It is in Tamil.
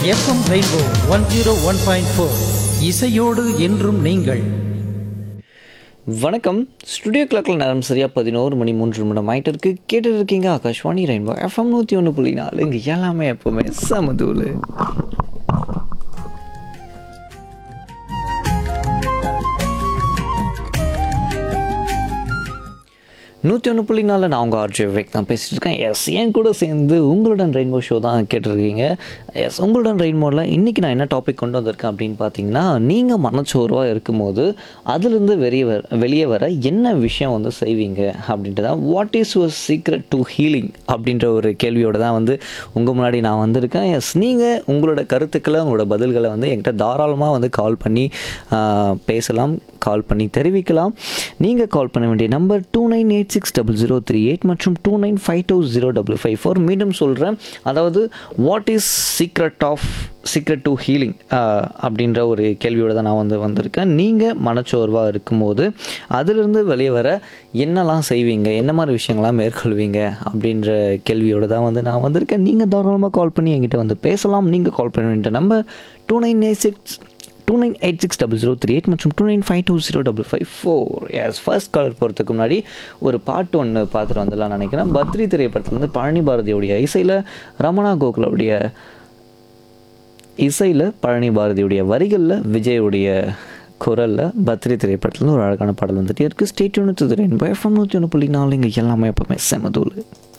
FM rainbow one zero one point four இசையோடு என்றும் நீங்கள் வணக்கம் ஸ்டுடியோ கிளாக்கில் நேரம் சரியாக பதினோரு மணி மூன்று நிமிடம் ஆகிட்டு இருக்கு கேட்டுட்டு இருக்கீங்க ஆகாஷ்வாணி ரெயின்போ எஃப்எம் நூற்றி ஒன்று புள்ளி நாலு இங்கே எல்லாமே எப்போவுமே சமதூள் நூற்றி ஒன்று புள்ளி நாலில் நான் உங்கள் ஆர்ஜி விவேக் தான் பேசிட்டு இருக்கேன் எஸ் என் கூட சேர்ந்து உங்களுடன் ரெயின்போ ஷோ தான் கேட்டிருக்கீங்க எஸ் உங்களுடன் ரெயின்போவில் இன்றைக்கி நான் என்ன டாபிக் கொண்டு வந்திருக்கேன் அப்படின்னு பார்த்தீங்கன்னா நீங்கள் மனச்சோர்வாக இருக்கும்போது அதுலேருந்து வெளியே வர வெளியே வர என்ன விஷயம் வந்து செய்வீங்க அப்படின்ட்டு தான் what is your secret to healing அப்படின்ற ஒரு கேள்வியோட தான் வந்து உங்கள் முன்னாடி நான் வந்திருக்கேன் எஸ் நீங்கள் உங்களோட கருத்துக்களை உங்களோட பதில்களை வந்து என்கிட்ட தாராளமாக வந்து கால் பண்ணி ஆஹ், பேசலாம் கால் பண்ணி தெரிவிக்கலாம் நீங்கள் கால் பண்ண வேண்டிய number two nine eight six double zero three eight மற்றும் two nine five two zero double five four மீண்டும் சொல்கிறேன் அதாவது what is secret of secret to healing அப்படின்ற ஒரு கேள்வியோட தான் நான் வந்து வந்திருக்கேன் நீங்கள் மனச்சோர்வாக இருக்கும்போது அதிலிருந்து வெளியே வர என்னெல்லாம் செய்வீங்க என்ன மாதிரி விஷயங்கள்லாம் மேற்கொள்வீங்க அப்படின்ற கேள்வியோட தான் வந்து நான் வந்திருக்கேன் நீங்கள் தாராளமாக கால் பண்ணி என்கிட்ட வந்து பேசலாம் நீங்கள் கால் பண்ண வேண்டிய number two nine eight six two nine eight six double zero three eight மற்றும் two nine five two zero double five four yes first caller போகிறதுக்கு முன்னாடி ஒரு பாட்டு ஒன்று பார்த்துட்டு வந்துடலாம் நினைக்கிறேன் பத்ரி திரைப்படத்துல இருந்து பழனி பாரதியோடைய இசையில் ரமணா கோகுலோடைய இசையில் பழனி பாரதியுடைய வரிகளில் விஜயுடைய குரலில் பத்ரி திரைப்படத்துல இருந்து ஒரு அழகான பாடல் வந்துட்டே இருக்குது ஸ்டேட் யூனிட் ரெயின்போ எஃப்எம் நூற்றி ஒன்று புள்ளி நாலு இங்கே எல்லாமே எப்பவுமே செமதூள்